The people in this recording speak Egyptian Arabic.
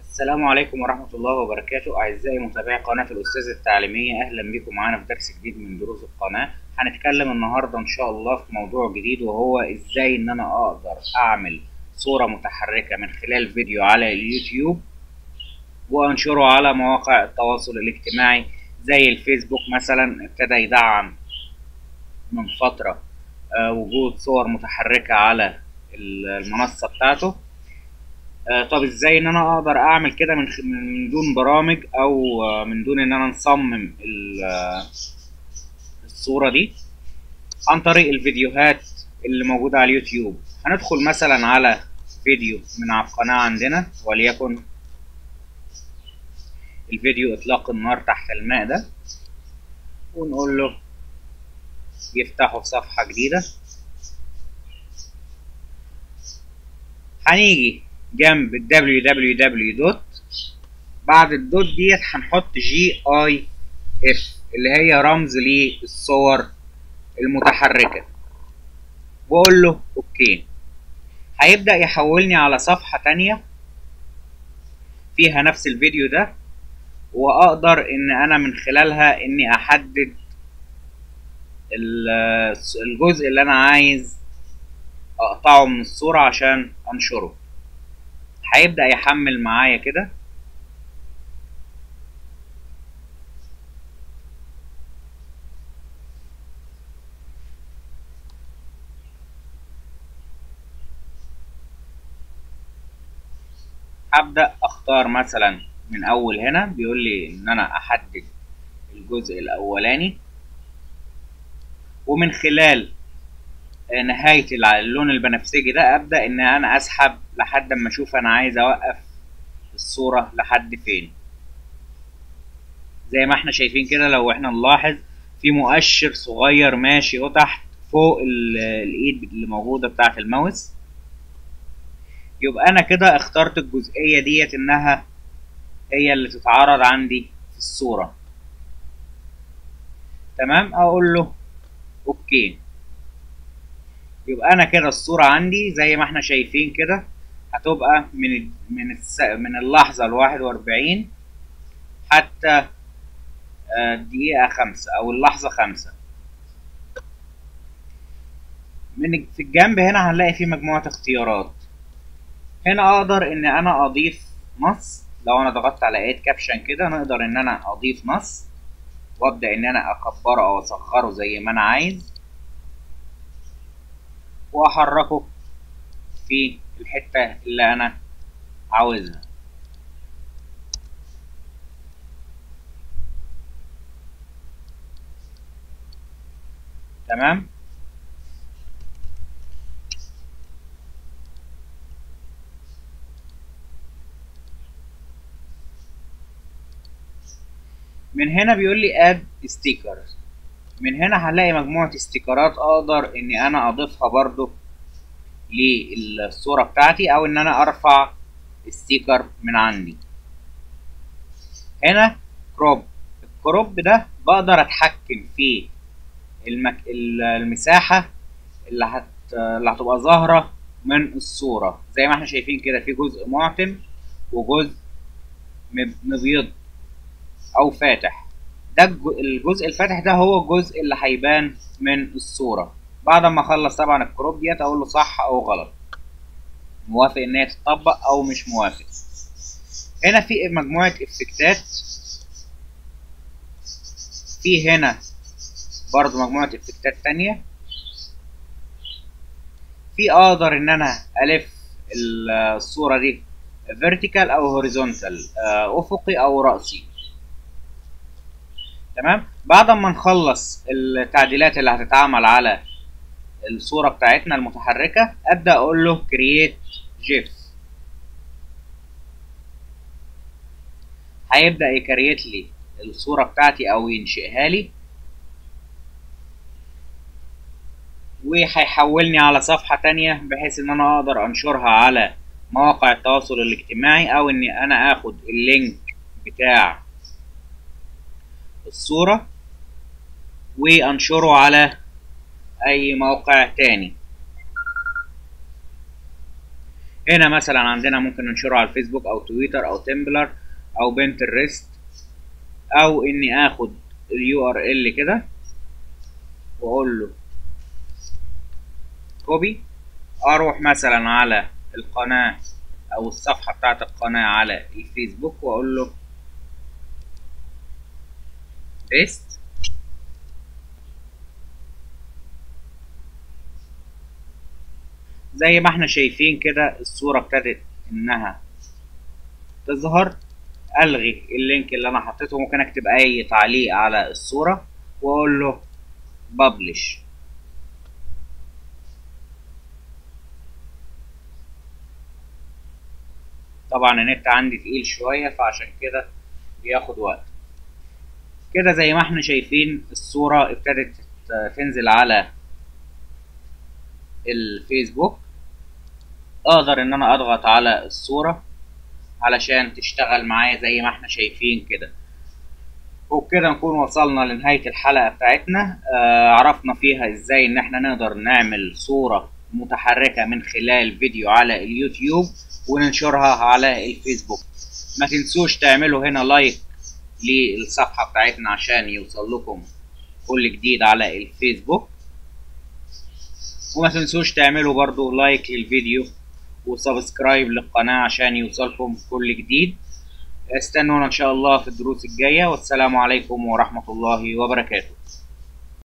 السلام عليكم ورحمة الله وبركاته أعزائي متابعي قناة الأستاذ التعليمية أهلا بكم معانا في درس جديد من دروس القناة هنتكلم النهاردة إن شاء الله في موضوع جديد وهو إزاي إن أنا أقدر أعمل صورة متحركة من خلال فيديو على اليوتيوب وأنشره على مواقع التواصل الاجتماعي زي الفيسبوك مثلا ابتدى يدعم من فترة آه، وجود صور متحركة على المنصة بتاعته آه، طب ازاي ان انا اقدر اعمل كده من خ- من دون برامج او آه، من دون ان انا نصمم ال- آه، الصورة دي عن طريق الفيديوهات اللي موجودة على اليوتيوب هندخل مثلا على فيديو من على القناة عندنا وليكن الفيديو اطلاق النار تحت الماء ده ونقول له يفتحه في صفحة جديدة هنيجي جنب ال www دوت بعد الدوت ديت هنحط جي اي اف اللي هي رمز للصور المتحركة واقول له اوكي هيبدأ يحولني على صفحة تانية فيها نفس الفيديو ده واقدر ان انا من خلالها اني احدد ال- الجزء اللي انا عايز اقطعه من الصورة عشان انشره هيبدأ يحمل معايا كده هبدأ اختار مثلا من اول هنا بيقول لي ان انا احدد الجزء الاولاني ومن خلال نهاية الع- اللون البنفسجي ده ابدأ ان انا اسحب لحد ما اشوف انا عايز اوقف الصورة لحد فين زي ما احنا شايفين كده لو احنا نلاحظ في مؤشر صغير ماشي اهو تحت فوق ال- الايد اللي موجودة بتاعة الماوس يبقى انا كده اخترت الجزئية ديت انها هي اللي تتعرض عندي في الصورة تمام اقول له اوكي يبقى انا كده الصورة عندي زي ما احنا شايفين كده هتبقى من ال- من الس... من اللحظة الواحد واربعين حتى آه، الدقيقة خمسة أو اللحظة خمسة من في الجنب هنا هنلاقي فيه مجموعة اختيارات هنا أقدر إن أنا أضيف نص لو أنا ضغطت على ايد كابشن كده نقدر إن أنا أضيف نص وأبدأ إن أنا أكبره أو أصغره زي ما أنا عايز وأحركه في الحتة اللي أنا عاوزها تمام من هنا بيقول لي اد ستيكر من هنا هلاقي مجموعة استيكرات اقدر اني انا اضيفها برضو للصورة بتاعتي او ان انا ارفع ستيكر من عندي هنا كروب الكروب ده بقدر اتحكم في المك... ال- المساحة اللي هت... اللي هتبقى ظاهرة من الصورة زي ما احنا شايفين كده في جزء معتم وجزء مب- مبيض او فاتح ده الج- الجزء الفاتح ده هو الجزء اللي هيبان من الصورة بعد ما اخلص طبعا الكروب ديت اقول له صح او غلط موافق ان هي تتطبق او مش موافق هنا في مجموعة افكتات في هنا برضو مجموعة افكتات تانية في اقدر ان انا الف ال- الصورة دي vertical او هوريزونتال افقي او رأسي تمام بعد ما نخلص التعديلات اللي هتتعمل على الصورة بتاعتنا المتحركة ابدأ اقول له create gif هيبدأ يكريت لي الصورة بتاعتي او ينشئها لي وهيحولني على صفحة تانية بحيث ان انا اقدر انشرها على مواقع التواصل الاجتماعي او اني انا اخد اللينك بتاع الصورة وانشره على اي موقع تاني هنا مثلا عندنا ممكن ننشره على الفيسبوك او تويتر او تمبلر او بنترست او اني اخد اليو ار ال كده واقول له كوبي اروح مثلا على القناة او الصفحة بتاعت القناة على الفيسبوك واقول له بيست زي ما احنا شايفين كده الصورة ابتدت انها تظهر الغي اللينك اللي انا حطيته ممكن اكتب اي تعليق على الصورة واقول له ببلش طبعا النت عندي تقيل شوية فعشان كده بياخد وقت كده زي ما احنا شايفين الصورة ابتدت تنزل على الفيسبوك اقدر ان انا اضغط على الصورة علشان تشتغل معايا زي ما احنا شايفين كده وبكده نكون وصلنا لنهاية الحلقة بتاعتنا آه عرفنا فيها ازاي ان احنا نقدر نعمل صورة متحركة من خلال فيديو على اليوتيوب وننشرها على الفيسبوك ما تنسوش تعملوا هنا لايك للصفحة بتاعتنا عشان يوصل لكم كل جديد على الفيسبوك وما تنسوش تعملوا برضو لايك للفيديو وسبسكرايب للقناة عشان يوصلكم كل جديد استنونا ان شاء الله في الدروس الجاية والسلام عليكم ورحمة الله وبركاته